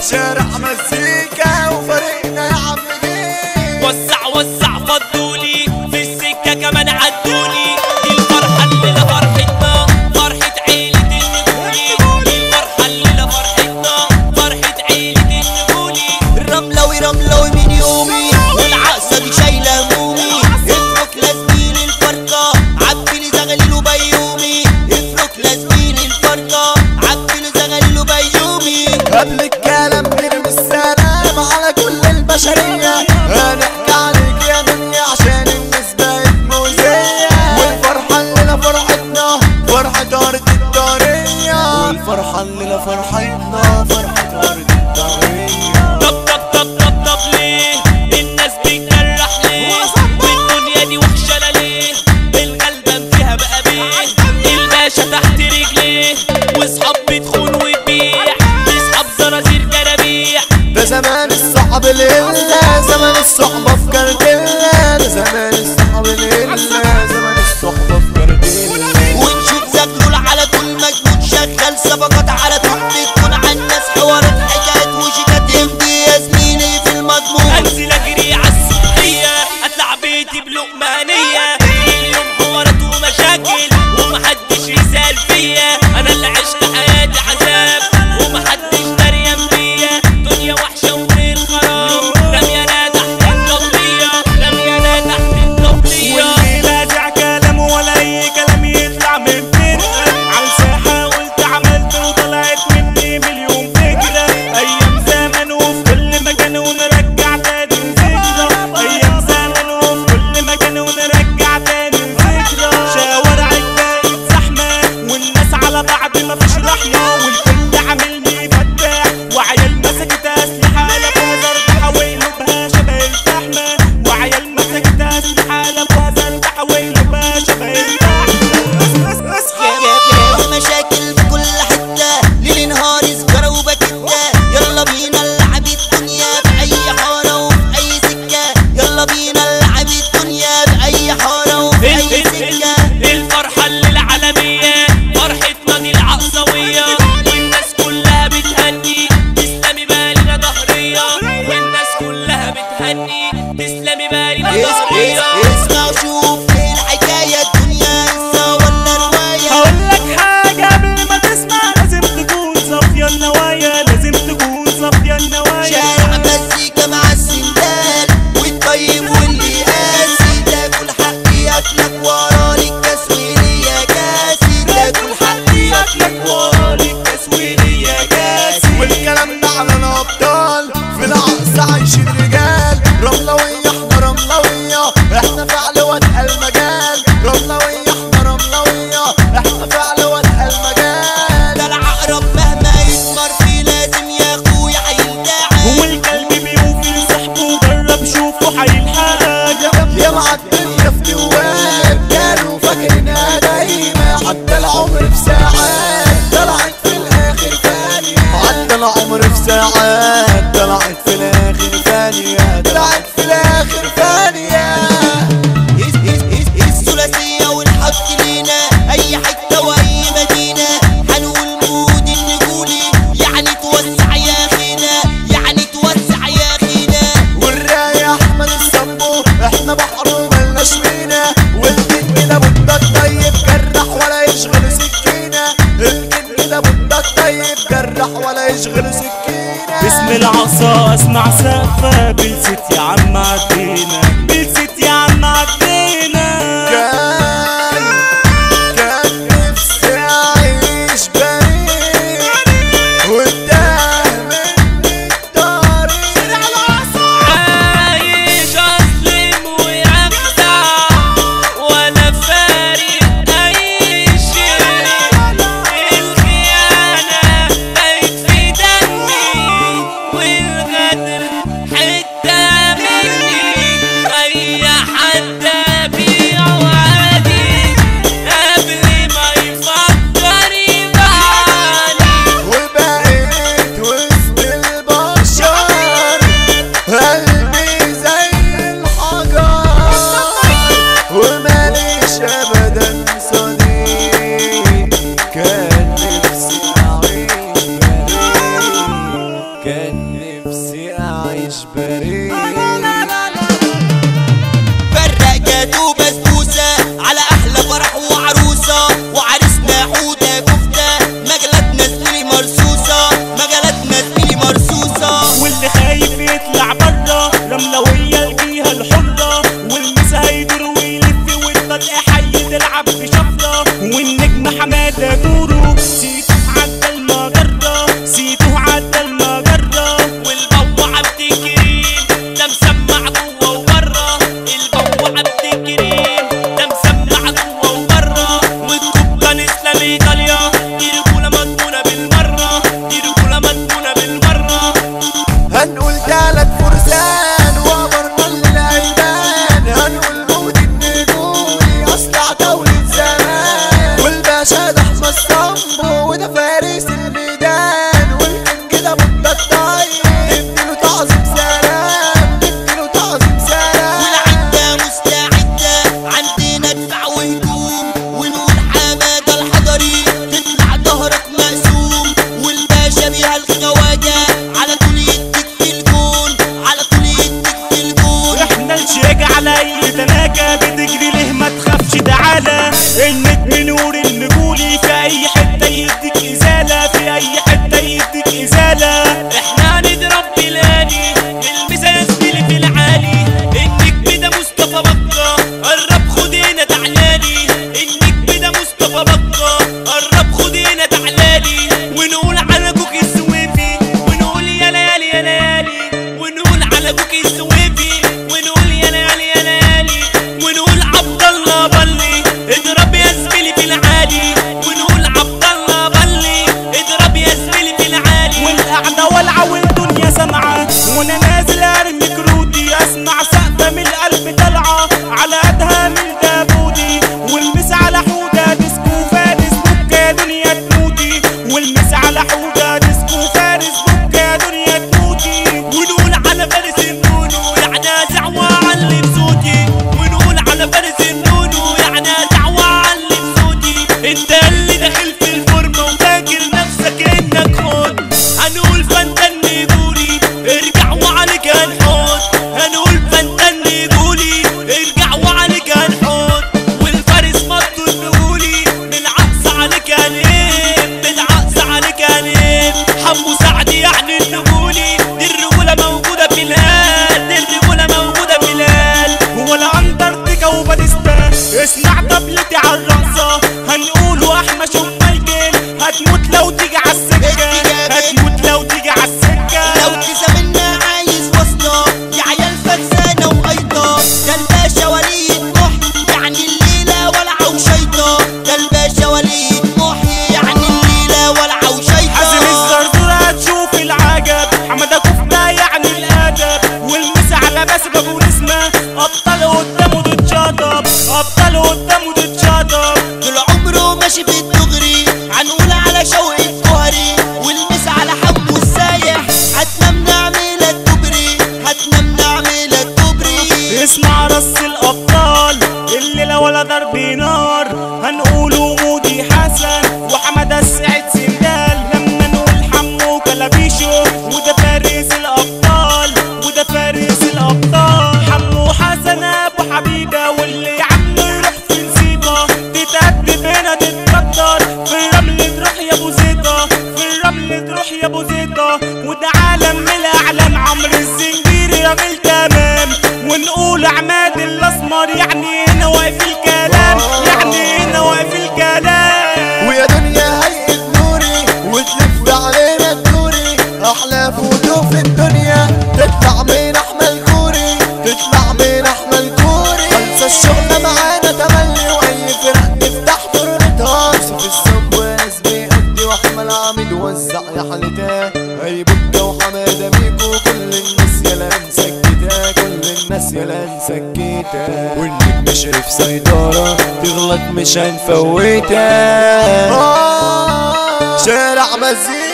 الشارع مزيكا وفريقنا يا عم جه وسع وسع فضولي في السكة كمان عدولي دي الفرحة الليلة فرحتنا فرحة عيلة النجولي دي الفرحة الليلة فرحتنا فرحة عيلة النجولي رملوي رملوي من يومي والعقصة دي شايلة همومي افرك لازمين الفرقة عبي زغلل وبيومي افرك لازمين الفرقة عبي زغلل وبيومي قبل الكلام نرمي السلام على كل البشرية هنحكي عليك يا دنيا عشان الناس بقت مؤذية والفرحة الليلة فرحتنا فرحة أرض الدارية والفرحة الليلة فرحتنا فرحة أرض الدارية طب طب طب طب طب ليه الناس بتجرح ليه والدنيا دي وحشة لا ليه الغلبان فيها بقى بيه الباشا تحت رجليه واصحاب بتخون وتبيع اصحاب زرازير جرابيع ده زمان الصحاب الإلا زمان الصحبة في كارتيلا ده زمان الصحاب الإلا زمان الصحبة في كارتيلا ونشوف زغلول على طول مجنون شغال صفقات على طول بتكون على الناس حوارات حكايات وشيكات يمضي يا زميلي في المضمون انزل اجري عالصبحية اطلع بيتي بلقمانية اليوم حوارات ومشاكل ومحدش يسأل فيا انا اللي عشت حياتي عذاب ومحدش دريان بيا دنيا وحشة وغير خراب رميانا تحت الطبلية رميانا تحت الطبلية واللي راجع كلام ولا اي كلام يطلع من فرقه على الساحه قلت عملت وطلعت مني مليون فكره ايام زمن وفي كل مكان ونرجع تاني الذكرى ايام زمن وفي كل مكان ونرجع تاني الذكرى شوارعك بقت زحمه والناس على بعض مفيش رحمه والكل عامل فتاح وعيال مسكت اسلحه لابوها زرقاء وقلوبها شبه الفحمه وعيال مسكت اسلحه لابوها زرقاء وقلوبها شبه الفحمه مشاكل في كل حتة ليل نهار سجارة وبكتة يلا بينا نلعب الدنيا بأي حارة وفي أي سكة يلا بينا نلعب الدنيا بأي حارة وفي أي سكة الفرحة اللي العالمية فرحتنا دي العقصوية والناس كلها بتهني تسلمي بالنا ظهرية والناس كلها بتهني تسلمي بالنا اس- ظهرية اس- اسمع وشوف ايه الحكاية الدنيا قصة ولا رواية هقول لك حاجة قبل ما تسمع لازم تكون صافية النوايا لازم تكون صافية النوايا شارع مزيكا مع السندال والطيب واللي قاسي تاكل حقي اكلك ورا التسويق يا كاسي تاكل حقي اكلك ورا التسويق يا كاسي والكلام ده على الابطال في العقص عايشين رجال رملوية احنا رملوية احنا فعل واتقى المجال رملوية احنا رملوية احنا فعل واتقى المجال ده العقرب مهما يسمر فيه لازم يا اخويا هيلدعك هو الكلب بيوفي لصاحبه جرب شوفه هيلحقك يا مع الدنيا في دوام كانوا فاكرينها دايما عدى العمر في ساعات طلعت في الاخر ثانية عدى العمر في ساعات طلعت في الاخر ثانية طلعت في الاخر ثانية اس- اس- اس- الثلاثية والحط لينا أي حتة وأي مدينة هنقول مود النجولي يعني توسع يا أخينا يعني توسع يا أخينا والراية احمد الصبو احنا بحر وملناش مينا والجن ده بودة طيب جرح ولا يشغل سكينة الجن ده بودة طيب جرح ولا يشغل سكينة باسم العصا اسمع سقفة بلست يا عم عدينا بلست يا عم عدينا كان كان نفسي اعيش بريء واتاه مني الطريق عايش اظلم وابدع ولا فارق اي شيء الخيانة بقت في دمي والغدر حتة وفيها الجهة الحرة والمسا هيدور ويلف والطلق حي تلعب في شفرة والنجم حمادة نورو سيتو عدى المجرة سيتو عدى المجرة والبو عبد الكريم ده مسمع جوه وبره البو عبد الكريم ده مسمع جوه وبره والكوبان اسلام ايطاليا دي رجوله مضمونه بالمره دي رجوله مضمونه بالمره هنقول تلات فرسان وامرنا للايمان هنقول موت النجومي اصلع دولة زمان والباشا ده احمد صنبو وده فارس الميدان والكينج ده مدة الطيب اديله تعظيم سلام اديله تعظيم سلام والعدة مستعدة عندنا دفع وهجوم ونقول حمادة الحضري تطلع ظهرك مقسوم والباشا بيها الخواجة على طول يديك في الجون على طول يديك في الجون احنا الشيك على اي تناكة بتجري ليه ما تخافش تعالى النجم نور النجولي في اي حتة يديك ازالة في اي حتة يديك ازالة احنا هنضرب بلادي الميزة يا زميلي في العالي النجم ده مصطفى بكة قرب خد هنا تعالالي النجم ده مصطفى بكة قرب خد هنا تعالالي ونقول على كوكي السويفي ونقول يا ليالي يا ليالي ونقول على كوكي السويفي ونقول يا ليالي يا ليالي ونقول عبد الله بلي اضرب يا زميلي في العالي ونقول عبد الله بلي اضرب يا زميلي في العالي والقعدة والعة والدنيا سامعة وانا نازل ارمي كروتي اسمع سقفة من القلب طالعة على قدها من دابودي والمس على حودة ديسكو فارس بكا دنيا تموتي والمس على حودة ديسكو فارس بكا دنيا تموتي ونقول على فارس النونو يعني دعوة علي بصوتي ونقول على فارس النونو يعني دعوة علي بصوتي انت اللي داخل في الفورمة وفاكر نفسك انك خد هنقول فانتن نقولي ارجع وعليك هنحط هنقول فانتن نقولي ارجع وعليك هنحط والفارس مطو نقولي بالعكس عليك هنقيم بالعكس عليك هنقيم حمو سعد يعني النقولي دي الرجولة موجودة في الهال دي الرجولة موجودة في الهال ولا انترتيكا وباتيستا اسمع طبلتي على الرقصة هنقول احمد شوف مايكل هتموت لو تيجي على السكة هتموت لو تيجي على السكة لو تزاملنا عايز وصلة يا عيال فرسانة وقيطة ده الباشا وليد محي يعني الليلة ولعة وشيطة ده الباشا وليد محي يعني الليلة ولعة حازم وشيطة الزرزور هتشوف العجب حمادة كفتة يعني الادب والمسا على باسم ابو نسمة ابطال قدامه تتشاطب ابطال قدامه تتشاطب طول عمره ماشي في الدغري هنقول على شوق الجوهري والمس على حمو السايح هتنام نعملك كوبري هتنام نعملك كوبري اسمع رص الابطال الليله ولا ضرب نار هنقوله مودي حسن وحمد السعيد سندال لما نقول حمو كلابيشو وده فارس الابطال وده فارس الابطال حمو حسن ابو حبيبه واللي عنه يروح في نسيبه تتأدب هنا تتقدر في الرمل تروح يا ابو زيطه في الرمل تروح يا ابو زيطه وده عالم من الاعلام عمرو الزنجيري راجل تمام ونقول عماد الاسمر يعني هنا واقف الكلام يعني هنا واقف الكلام ويا دنيا هيئة نوري وتلف علينا الدوري احلى فوتو في الدنيا تطلع من احمل كوري تطلع من احمل كوري انسى الشغل معانا تملي واي فرق تفتح فرنتها يوسف الصب وناس بيأدي واحمل عامد وزع يا حالتها اي بكة وحمادة ميكو كل الناس يلا مسكتها كل الناس يلا مسكتها والنجم شريف سيطرة تغلط مش هنفوتها شارع مزيكا